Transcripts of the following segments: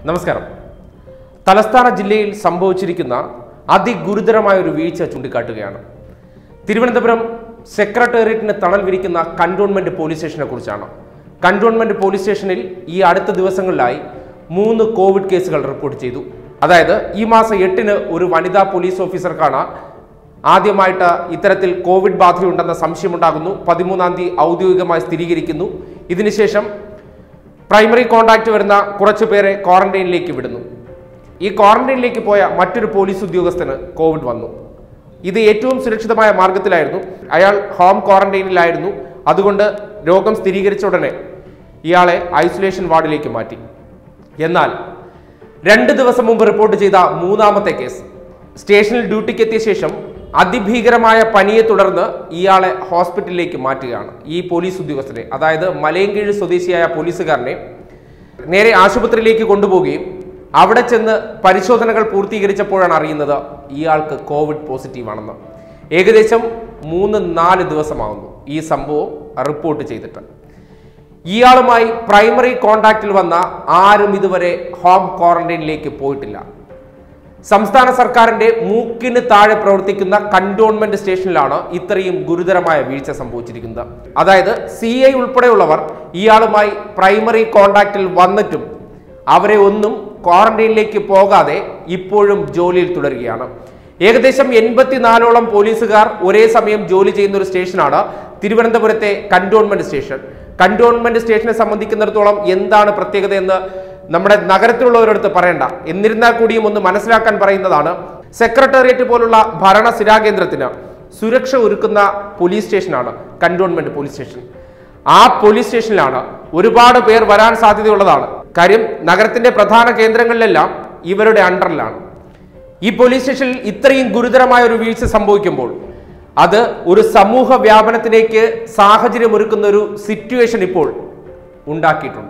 നമസ്കാരം തലസ്ഥാന ജില്ലയിൽ സംഭവിച്ചിരിക്കുന്ന അതിഗുരുതരമായ ഒരു വീഴ്ച ചൂണ്ടിക്കാട്ടുകയാണ് തിരുവനന്തപുരം സെക്രട്ടേറിയറ്റിന് തണൽ വിരിക്കുന്ന കണ്ടോൺമെന്റ് പോലീസ് സ്റ്റേഷനെ കുറിച്ചാണ് കണ്ടോൺമെന്റ് പോലീസ് സ്റ്റേഷനിൽ ഈ അടുത്ത ദിവസങ്ങളിലായി മൂന്ന് കോവിഡ് കേസുകൾ റിപ്പോർട്ട് ചെയ്തു അതായത് ഈ മാസം എട്ടിന് ഒരു വനിതാ പോലീസ് ഓഫീസർക്കാണ് ആദ്യമായിട്ട് ഇത്തരത്തിൽ കോവിഡ് ബാധയുണ്ടെന്ന സംശയമുണ്ടാകുന്നു പതിമൂന്നാം തീയതി ഔദ്യോഗികമായി സ്ഥിരീകരിക്കുന്നു ഇതിനുശേഷം പ്രൈമറി കോണ്ടാക്ട് വരുന്ന കുറച്ചു പേരെ ക്വാറന്റൈനിലേക്ക് വിടുന്നു ഈ ക്വാറന്റൈനിലേക്ക് പോയ മറ്റൊരു പോലീസ് ഉദ്യോഗസ്ഥന് കോവിഡ് വന്നു ഇത് ഏറ്റവും സുരക്ഷിതമായ മാർഗത്തിലായിരുന്നു അയാൾ ഹോം ക്വാറന്റൈനിലായിരുന്നു അതുകൊണ്ട് രോഗം സ്ഥിരീകരിച്ച ഉടനെ ഇയാളെ ഐസൊലേഷൻ വാർഡിലേക്ക് മാറ്റി എന്നാൽ രണ്ട് ദിവസം മുമ്പ് റിപ്പോർട്ട് ചെയ്ത മൂന്നാമത്തെ കേസ് സ്റ്റേഷനിൽ ഡ്യൂട്ടിക്ക് എത്തിയ ശേഷം അതിഭീകരമായ പനിയെ തുടർന്ന് ഇയാളെ ഹോസ്പിറ്റലിലേക്ക് മാറ്റുകയാണ് ഈ പോലീസ് ഉദ്യോഗസ്ഥനെ അതായത് മലയൻകീഴ് സ്വദേശിയായ പോലീസുകാരനെ നേരെ ആശുപത്രിയിലേക്ക് കൊണ്ടുപോവുകയും അവിടെ ചെന്ന് പരിശോധനകൾ പൂർത്തീകരിച്ചപ്പോഴാണ് അറിയുന്നത് ഇയാൾക്ക് കോവിഡ് പോസിറ്റീവ് ആണെന്ന് ഏകദേശം മൂന്ന് നാല് ദിവസമാകുന്നു ഈ സംഭവം റിപ്പോർട്ട് ചെയ്തിട്ട് ഇയാളുമായി പ്രൈമറി കോണ്ടാക്റ്റിൽ വന്ന ആരും ഇതുവരെ ഹോം ക്വാറന്റൈനിലേക്ക് പോയിട്ടില്ല സംസ്ഥാന സർക്കാരിന്റെ മൂക്കിന് താഴെ പ്രവർത്തിക്കുന്ന കണ്ടോൺമെന്റ് സ്റ്റേഷനിലാണ് ഇത്രയും ഗുരുതരമായ വീഴ്ച സംഭവിച്ചിരിക്കുന്നത് അതായത് സി ഐ ഉൾപ്പെടെയുള്ളവർ ഇയാളുമായി പ്രൈമറി കോണ്ടാക്റ്റിൽ വന്നിട്ടും അവരെ ഒന്നും ക്വാറന്റൈനിലേക്ക് പോകാതെ ഇപ്പോഴും ജോലിയിൽ തുടരുകയാണ് ഏകദേശം എൺപത്തിനാലോളം പോലീസുകാർ ഒരേ സമയം ജോലി ചെയ്യുന്ന ഒരു സ്റ്റേഷനാണ് തിരുവനന്തപുരത്തെ കണ്ടോൺമെന്റ് സ്റ്റേഷൻ കണ്ടോൺമെന്റ് സ്റ്റേഷനെ സംബന്ധിക്കുന്നിടത്തോളം എന്താണ് പ്രത്യേകത എന്ന് നമ്മുടെ നഗരത്തിലുള്ളവരടുത്ത് പറയണ്ട എന്നിരുന്നാൽ കൂടിയും ഒന്ന് മനസ്സിലാക്കാൻ പറയുന്നതാണ് സെക്രട്ടേറിയറ്റ് പോലുള്ള ഭരണ സ്ഥിരാകേന്ദ്രത്തിന് സുരക്ഷ ഒരുക്കുന്ന പോലീസ് സ്റ്റേഷനാണ് കണ്ടോൺമെന്റ് പോലീസ് സ്റ്റേഷൻ ആ പോലീസ് സ്റ്റേഷനിലാണ് ഒരുപാട് പേർ വരാൻ സാധ്യതയുള്ളതാണ് കാര്യം നഗരത്തിന്റെ പ്രധാന കേന്ദ്രങ്ങളിലെല്ലാം ഇവരുടെ അണ്ടറിലാണ് ഈ പോലീസ് സ്റ്റേഷനിൽ ഇത്രയും ഗുരുതരമായ ഒരു വീഴ്ച സംഭവിക്കുമ്പോൾ അത് ഒരു സമൂഹ വ്യാപനത്തിലേക്ക് സാഹചര്യം ഒരുക്കുന്ന ഒരു സിറ്റുവേഷൻ ഇപ്പോൾ ഉണ്ടാക്കിയിട്ടുണ്ട്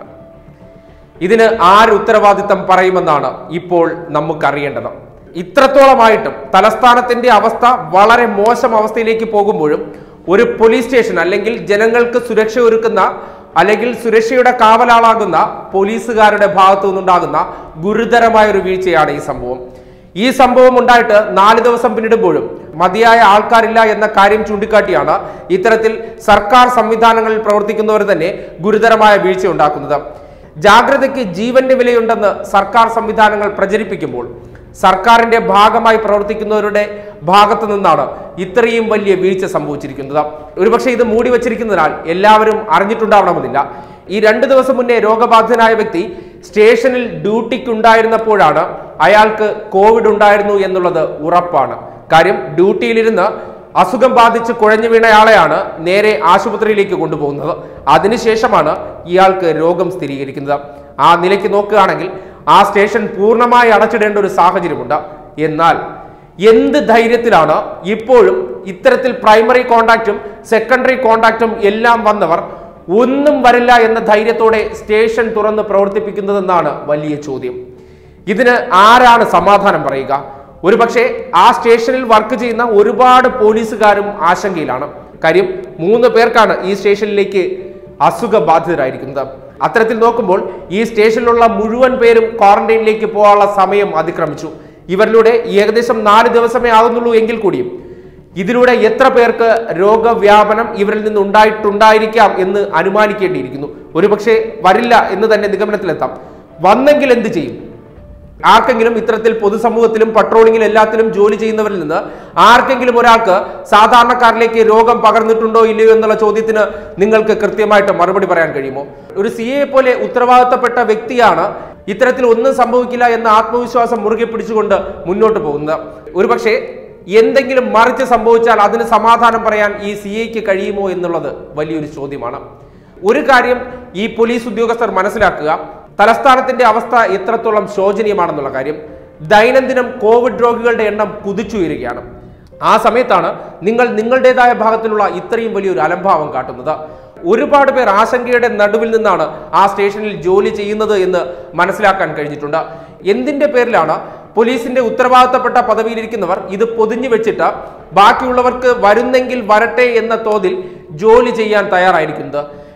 ഇതിന് ആര് ഉത്തരവാദിത്തം പറയുമെന്നാണ് ഇപ്പോൾ നമുക്കറിയേണ്ടത് ഇത്രത്തോളമായിട്ടും തലസ്ഥാനത്തിന്റെ അവസ്ഥ വളരെ മോശം അവസ്ഥയിലേക്ക് പോകുമ്പോഴും ഒരു പോലീസ് സ്റ്റേഷൻ അല്ലെങ്കിൽ ജനങ്ങൾക്ക് സുരക്ഷ ഒരുക്കുന്ന അല്ലെങ്കിൽ സുരക്ഷയുടെ കാവലാളാകുന്ന പോലീസുകാരുടെ ഭാഗത്തു നിന്നുണ്ടാകുന്ന ഗുരുതരമായ ഒരു വീഴ്ചയാണ് ഈ സംഭവം ഈ സംഭവം ഉണ്ടായിട്ട് നാല് ദിവസം പിന്നിടുമ്പോഴും മതിയായ ആൾക്കാരില്ല എന്ന കാര്യം ചൂണ്ടിക്കാട്ടിയാണ് ഇത്തരത്തിൽ സർക്കാർ സംവിധാനങ്ങളിൽ പ്രവർത്തിക്കുന്നവർ തന്നെ ഗുരുതരമായ വീഴ്ച ഉണ്ടാക്കുന്നത് ജാഗ്രതയ്ക്ക് ജീവന്റെ വിലയുണ്ടെന്ന് സർക്കാർ സംവിധാനങ്ങൾ പ്രചരിപ്പിക്കുമ്പോൾ സർക്കാരിന്റെ ഭാഗമായി പ്രവർത്തിക്കുന്നവരുടെ ഭാഗത്തു നിന്നാണ് ഇത്രയും വലിയ വീഴ്ച സംഭവിച്ചിരിക്കുന്നത് ഒരുപക്ഷെ ഇത് മൂടി വച്ചിരിക്കുന്നതിനാൽ എല്ലാവരും അറിഞ്ഞിട്ടുണ്ടാവണമെന്നില്ല ഈ രണ്ട് ദിവസം മുന്നേ രോഗബാധിതനായ വ്യക്തി സ്റ്റേഷനിൽ ഡ്യൂട്ടിക്കുണ്ടായിരുന്നപ്പോഴാണ് അയാൾക്ക് കോവിഡ് ഉണ്ടായിരുന്നു എന്നുള്ളത് ഉറപ്പാണ് കാര്യം ഡ്യൂട്ടിയിലിരുന്ന് അസുഖം ബാധിച്ച് കുഴഞ്ഞു വീണയാളെയാണ് നേരെ ആശുപത്രിയിലേക്ക് കൊണ്ടുപോകുന്നത് അതിനുശേഷമാണ് ഇയാൾക്ക് രോഗം സ്ഥിരീകരിക്കുന്നത് ആ നിലയ്ക്ക് നോക്കുകയാണെങ്കിൽ ആ സ്റ്റേഷൻ പൂർണ്ണമായി അടച്ചിടേണ്ട ഒരു സാഹചര്യമുണ്ട് എന്നാൽ എന്ത് ധൈര്യത്തിലാണ് ഇപ്പോഴും ഇത്തരത്തിൽ പ്രൈമറി കോണ്ടാക്റ്റും സെക്കൻഡറി കോണ്ടാക്റ്റും എല്ലാം വന്നവർ ഒന്നും വരില്ല എന്ന ധൈര്യത്തോടെ സ്റ്റേഷൻ തുറന്ന് പ്രവർത്തിപ്പിക്കുന്നതെന്നാണ് വലിയ ചോദ്യം ഇതിന് ആരാണ് സമാധാനം പറയുക ഒരുപക്ഷെ ആ സ്റ്റേഷനിൽ വർക്ക് ചെയ്യുന്ന ഒരുപാട് പോലീസുകാരും ആശങ്കയിലാണ് കാര്യം മൂന്ന് പേർക്കാണ് ഈ സ്റ്റേഷനിലേക്ക് അസുഖബാധിതരായിരിക്കുന്നത് അത്തരത്തിൽ നോക്കുമ്പോൾ ഈ സ്റ്റേഷനിലുള്ള മുഴുവൻ പേരും ക്വാറന്റൈനിലേക്ക് പോകാനുള്ള സമയം അതിക്രമിച്ചു ഇവരിലൂടെ ഏകദേശം നാല് ദിവസമേ ആകുന്നുള്ളൂ എങ്കിൽ കൂടിയും ഇതിലൂടെ എത്ര പേർക്ക് രോഗവ്യാപനം ഇവരിൽ നിന്ന് ഉണ്ടായിട്ടുണ്ടായിരിക്കാം എന്ന് അനുമാനിക്കേണ്ടിയിരിക്കുന്നു ഒരുപക്ഷെ വരില്ല എന്ന് തന്നെ നിഗമനത്തിലെത്താം വന്നെങ്കിൽ എന്ത് ചെയ്യും ആർക്കെങ്കിലും ഇത്തരത്തിൽ പൊതുസമൂഹത്തിലും പട്രോളിങ്ങിലും എല്ലാത്തിലും ജോലി ചെയ്യുന്നവരിൽ നിന്ന് ആർക്കെങ്കിലും ഒരാൾക്ക് സാധാരണക്കാരിലേക്ക് രോഗം പകർന്നിട്ടുണ്ടോ ഇല്ലയോ എന്നുള്ള ചോദ്യത്തിന് നിങ്ങൾക്ക് കൃത്യമായിട്ട് മറുപടി പറയാൻ കഴിയുമോ ഒരു സി എ പോലെ ഉത്തരവാദിത്തപ്പെട്ട വ്യക്തിയാണ് ഇത്തരത്തിൽ ഒന്നും സംഭവിക്കില്ല എന്ന ആത്മവിശ്വാസം മുറുകെ പിടിച്ചുകൊണ്ട് മുന്നോട്ട് പോകുന്നത് ഒരുപക്ഷെ എന്തെങ്കിലും മറിച്ച് സംഭവിച്ചാൽ അതിന് സമാധാനം പറയാൻ ഈ സി ഐക്ക് കഴിയുമോ എന്നുള്ളത് വലിയൊരു ചോദ്യമാണ് ഒരു കാര്യം ഈ പോലീസ് ഉദ്യോഗസ്ഥർ മനസ്സിലാക്കുക തലസ്ഥാനത്തിന്റെ അവസ്ഥ എത്രത്തോളം ശോചനീയമാണെന്നുള്ള കാര്യം ദൈനംദിനം കോവിഡ് രോഗികളുടെ എണ്ണം കുതിച്ചുയരുകയാണ് ആ സമയത്താണ് നിങ്ങൾ നിങ്ങളുടേതായ ഭാഗത്തിലുള്ള ഇത്രയും വലിയൊരു അലംഭാവം കാട്ടുന്നത് ഒരുപാട് പേർ ആശങ്കയുടെ നടുവിൽ നിന്നാണ് ആ സ്റ്റേഷനിൽ ജോലി ചെയ്യുന്നത് എന്ന് മനസ്സിലാക്കാൻ കഴിഞ്ഞിട്ടുണ്ട് എന്തിന്റെ പേരിലാണ് പോലീസിന്റെ ഉത്തരവാദിത്തപ്പെട്ട പദവിയിലിരിക്കുന്നവർ ഇത് പൊതിഞ്ഞു വെച്ചിട്ട് ബാക്കിയുള്ളവർക്ക് വരുന്നെങ്കിൽ വരട്ടെ എന്ന തോതിൽ ജോലി ചെയ്യാൻ തയ്യാറായിരിക്കുന്നത്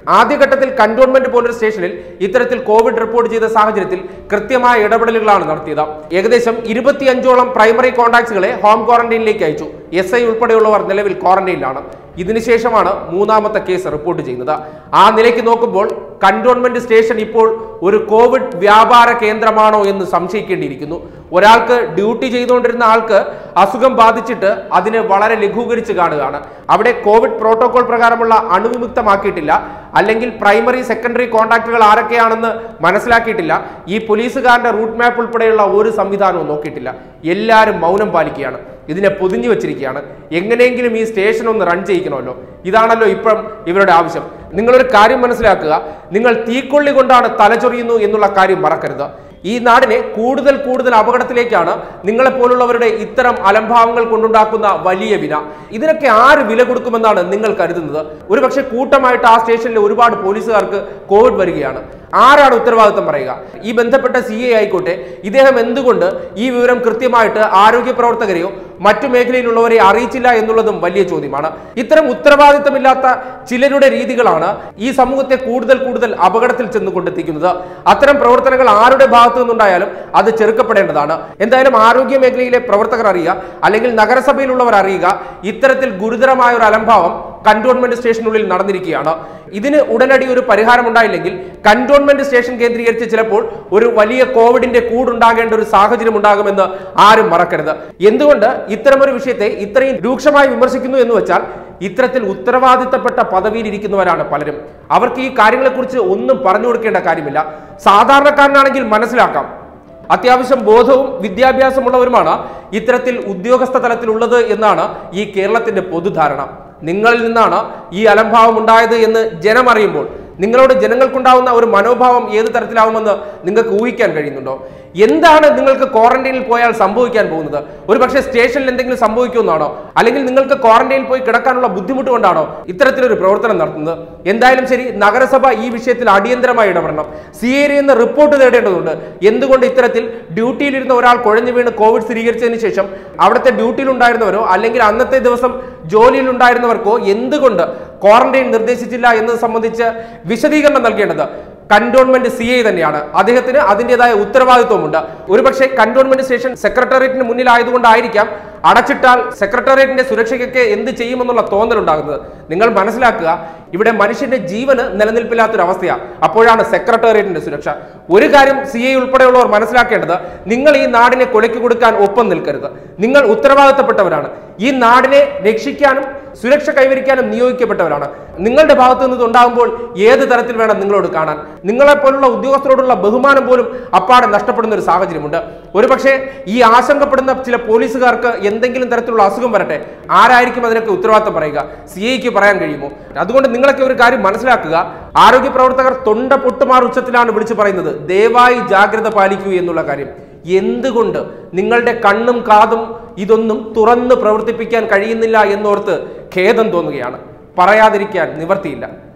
ആദ്യഘട്ടത്തിൽ കന്റോൺമെന്റ് പോലീസ് സ്റ്റേഷനിൽ ഇത്തരത്തിൽ കോവിഡ് റിപ്പോർട്ട് ചെയ്ത സാഹചര്യത്തിൽ കൃത്യമായ ഇടപെടലുകളാണ് നടത്തിയത് ഏകദേശം ഇരുപത്തിയഞ്ചോളം പ്രൈമറി കോൺടാക്ട്സുകളെ ഹോം ക്വാറന്റൈനിലേക്ക് അയച്ചു എസ് ഐ ഉൾപ്പെടെയുള്ളവർ നിലവിൽ ക്വാറന്റൈനിലാണ് ഇതിനുശേഷമാണ് മൂന്നാമത്തെ കേസ് റിപ്പോർട്ട് ചെയ്യുന്നത് ആ നിലയ്ക്ക് നോക്കുമ്പോൾ കന്റോൺമെന്റ് സ്റ്റേഷൻ ഇപ്പോൾ ഒരു കോവിഡ് വ്യാപാര കേന്ദ്രമാണോ എന്ന് സംശയിക്കേണ്ടിയിരിക്കുന്നു ഒരാൾക്ക് ഡ്യൂട്ടി ചെയ്തുകൊണ്ടിരുന്ന ആൾക്ക് അസുഖം ബാധിച്ചിട്ട് അതിനെ വളരെ ലഘൂകരിച്ച് കാണുകയാണ് അവിടെ കോവിഡ് പ്രോട്ടോകോൾ പ്രകാരമുള്ള അണുവിമുക്തമാക്കിയിട്ടില്ല അല്ലെങ്കിൽ പ്രൈമറി സെക്കൻഡറി കോൺടാക്റ്റുകൾ ആരൊക്കെയാണെന്ന് മനസ്സിലാക്കിയിട്ടില്ല ഈ പോലീസുകാരന്റെ റൂട്ട് മാപ്പ് ഉൾപ്പെടെയുള്ള ഒരു സംവിധാനവും നോക്കിയിട്ടില്ല എല്ലാവരും മൗനം പാലിക്കുകയാണ് ഇതിനെ പൊതിഞ്ഞു വെച്ചിരിക്കുകയാണ് എങ്ങനെയെങ്കിലും ഈ സ്റ്റേഷൻ ഒന്ന് റൺ ചെയ്യിക്കണമല്ലോ ഇതാണല്ലോ ഇപ്പം ഇവരുടെ ആവശ്യം നിങ്ങളൊരു കാര്യം മനസ്സിലാക്കുക നിങ്ങൾ തീക്കൊള്ളി കൊണ്ടാണ് തലചൊറിയുന്നു എന്നുള്ള കാര്യം മറക്കരുത് ഈ നാടിനെ കൂടുതൽ കൂടുതൽ അപകടത്തിലേക്കാണ് നിങ്ങളെപ്പോലുള്ളവരുടെ ഇത്തരം അലംഭാവങ്ങൾ കൊണ്ടുണ്ടാക്കുന്ന വലിയ വിന ഇതിനൊക്കെ ആര് വില കൊടുക്കുമെന്നാണ് നിങ്ങൾ കരുതുന്നത് ഒരുപക്ഷെ കൂട്ടമായിട്ട് ആ സ്റ്റേഷനിലെ ഒരുപാട് പോലീസുകാർക്ക് കോവിഡ് വരികയാണ് ആരാണ് ഉത്തരവാദിത്തം പറയുക ഈ ബന്ധപ്പെട്ട സി എ ആയിക്കോട്ടെ ഇദ്ദേഹം എന്തുകൊണ്ട് ഈ വിവരം കൃത്യമായിട്ട് ആരോഗ്യ പ്രവർത്തകരെയോ മറ്റു മേഖലയിലുള്ളവരെ അറിയിച്ചില്ല എന്നുള്ളതും വലിയ ചോദ്യമാണ് ഇത്തരം ഉത്തരവാദിത്തമില്ലാത്ത ചിലരുടെ രീതികളാണ് ഈ സമൂഹത്തെ കൂടുതൽ കൂടുതൽ അപകടത്തിൽ ചെന്ന് കൊണ്ടെത്തിക്കുന്നത് അത്തരം പ്രവർത്തനങ്ങൾ ആരുടെ ഭാഗത്തു നിന്നുണ്ടായാലും അത് ചെറുക്കപ്പെടേണ്ടതാണ് എന്തായാലും ആരോഗ്യ മേഖലയിലെ പ്രവർത്തകർ അറിയുക അല്ലെങ്കിൽ നഗരസഭയിലുള്ളവർ അറിയുക ഇത്തരത്തിൽ ഗുരുതരമായ ഒരു അലംഭാവം കന്റോൺമെന്റ് സ്റ്റേഷനുള്ളിൽ നടന്നിരിക്കുകയാണ് ഇതിന് ഉടനടി ഒരു പരിഹാരം ഉണ്ടായില്ലെങ്കിൽ കന്റോൺമെന്റ് സ്റ്റേഷൻ കേന്ദ്രീകരിച്ച് ചിലപ്പോൾ ഒരു വലിയ കോവിഡിന്റെ കൂടുണ്ടാകേണ്ട ഒരു സാഹചര്യം ഉണ്ടാകുമെന്ന് ആരും മറക്കരുത് എന്തുകൊണ്ട് ഇത്തരമൊരു വിഷയത്തെ ഇത്രയും രൂക്ഷമായി വിമർശിക്കുന്നു എന്ന് വെച്ചാൽ ഇത്തരത്തിൽ ഉത്തരവാദിത്തപ്പെട്ട പദവിയിൽ ഇരിക്കുന്നവരാണ് പലരും അവർക്ക് ഈ കാര്യങ്ങളെക്കുറിച്ച് ഒന്നും പറഞ്ഞു കൊടുക്കേണ്ട കാര്യമില്ല സാധാരണക്കാരനാണെങ്കിൽ മനസ്സിലാക്കാം അത്യാവശ്യം ബോധവും വിദ്യാഭ്യാസമുള്ളവരുമാണ് ഇത്തരത്തിൽ ഉദ്യോഗസ്ഥ തലത്തിലുള്ളത് എന്നാണ് ഈ കേരളത്തിന്റെ പൊതുധാരണ നിങ്ങളിൽ നിന്നാണ് ഈ അലംഭാവം ഉണ്ടായത് എന്ന് ജനം അറിയുമ്പോൾ നിങ്ങളോട് ജനങ്ങൾക്കുണ്ടാവുന്ന ഒരു മനോഭാവം ഏത് തരത്തിലാവുമെന്ന് നിങ്ങൾക്ക് ഊഹിക്കാൻ കഴിയുന്നുണ്ടോ എന്താണ് നിങ്ങൾക്ക് ക്വാറന്റൈനിൽ പോയാൽ സംഭവിക്കാൻ പോകുന്നത് ഒരു പക്ഷേ സ്റ്റേഷനിൽ എന്തെങ്കിലും സംഭവിക്കുമെന്നാണോ അല്ലെങ്കിൽ നിങ്ങൾക്ക് ക്വാറന്റൈനിൽ പോയി കിടക്കാനുള്ള ബുദ്ധിമുട്ട് കൊണ്ടാണോ ഇത്തരത്തിലൊരു പ്രവർത്തനം നടത്തുന്നത് എന്തായാലും ശരി നഗരസഭ ഈ വിഷയത്തിൽ അടിയന്തരമായി ഇടപെടണം സി എയിൽ നിന്ന് റിപ്പോർട്ട് തേടേണ്ടതുണ്ട് എന്തുകൊണ്ട് ഇത്തരത്തിൽ ഡ്യൂട്ടിയിലിരുന്ന ഒരാൾ കുഴഞ്ഞു വീണ് കോവിഡ് സ്ഥിരീകരിച്ചതിന് ശേഷം അവിടുത്തെ ഡ്യൂട്ടിയിലുണ്ടായിരുന്നവരോ അല്ലെങ്കിൽ അന്നത്തെ ദിവസം ജോലിയിലുണ്ടായിരുന്നവർക്കോ എന്തുകൊണ്ട് ക്വാറന്റൈൻ നിർദ്ദേശിച്ചില്ല എന്നത് സംബന്ധിച്ച് വിശദീകരണം നൽകേണ്ടത് കന്റോൺമെന്റ് സി ഐ തന്നെയാണ് അദ്ദേഹത്തിന് അതിൻ്റെതായ ഉത്തരവാദിത്വമുണ്ട് ഒരുപക്ഷെ കന്റോൺമെന്റ് സ്റ്റേഷൻ സെക്രട്ടേറിയറ്റിന് മുന്നിലായതുകൊണ്ടായിരിക്കാം അടച്ചിട്ടാൽ സെക്രട്ടേറിയറ്റിന്റെ സുരക്ഷയ്ക്കൊക്കെ എന്ത് ചെയ്യുമെന്നുള്ള തോന്നലുണ്ടാകുന്നത് നിങ്ങൾ മനസ്സിലാക്കുക ഇവിടെ മനുഷ്യന്റെ ജീവന് നിലനിൽപ്പില്ലാത്തൊരവസ്ഥയാണ് അപ്പോഴാണ് സെക്രട്ടേറിയറ്റിന്റെ സുരക്ഷ ഒരു കാര്യം സി ഐ ഉൾപ്പെടെയുള്ളവർ മനസ്സിലാക്കേണ്ടത് നിങ്ങൾ ഈ നാടിനെ കൊലയ്ക്ക് കൊടുക്കാൻ ഒപ്പം നിൽക്കരുത് നിങ്ങൾ ഉത്തരവാദിത്തപ്പെട്ടവരാണ് ഈ നാടിനെ രക്ഷിക്കാനും സുരക്ഷ കൈവരിക്കാനും നിയോഗിക്കപ്പെട്ടവരാണ് നിങ്ങളുടെ ഭാഗത്തു നിന്ന് ഉണ്ടാകുമ്പോൾ ഏത് തരത്തിൽ വേണം നിങ്ങളോട് കാണാൻ നിങ്ങളെപ്പോലുള്ള ഉദ്യോഗസ്ഥരോടുള്ള ബഹുമാനം പോലും അപ്പാടെ നഷ്ടപ്പെടുന്ന ഒരു സാഹചര്യമുണ്ട് ഒരുപക്ഷെ ഈ ആശങ്കപ്പെടുന്ന ചില പോലീസുകാർക്ക് എന്തെങ്കിലും തരത്തിലുള്ള അസുഖം വരട്ടെ ആരായിരിക്കും അതിനൊക്കെ ഉത്തരവാദിത്തം പറയുക സി ഐക്ക് പറയാൻ കഴിയുമോ അതുകൊണ്ട് നിങ്ങളൊക്കെ ഒരു കാര്യം മനസ്സിലാക്കുക ആരോഗ്യ പ്രവർത്തകർ തൊണ്ട പൊട്ടുമാർ ഉച്ചത്തിലാണ് വിളിച്ചു പറയുന്നത് ദയവായി ജാഗ്രത പാലിക്കൂ എന്നുള്ള കാര്യം എന്തുകൊണ്ട് നിങ്ങളുടെ കണ്ണും കാതും ഇതൊന്നും തുറന്ന് പ്രവർത്തിപ്പിക്കാൻ കഴിയുന്നില്ല എന്നോർത്ത് ഖേദം തോന്നുകയാണ് പറയാതിരിക്കാൻ നിവർത്തിയില്ല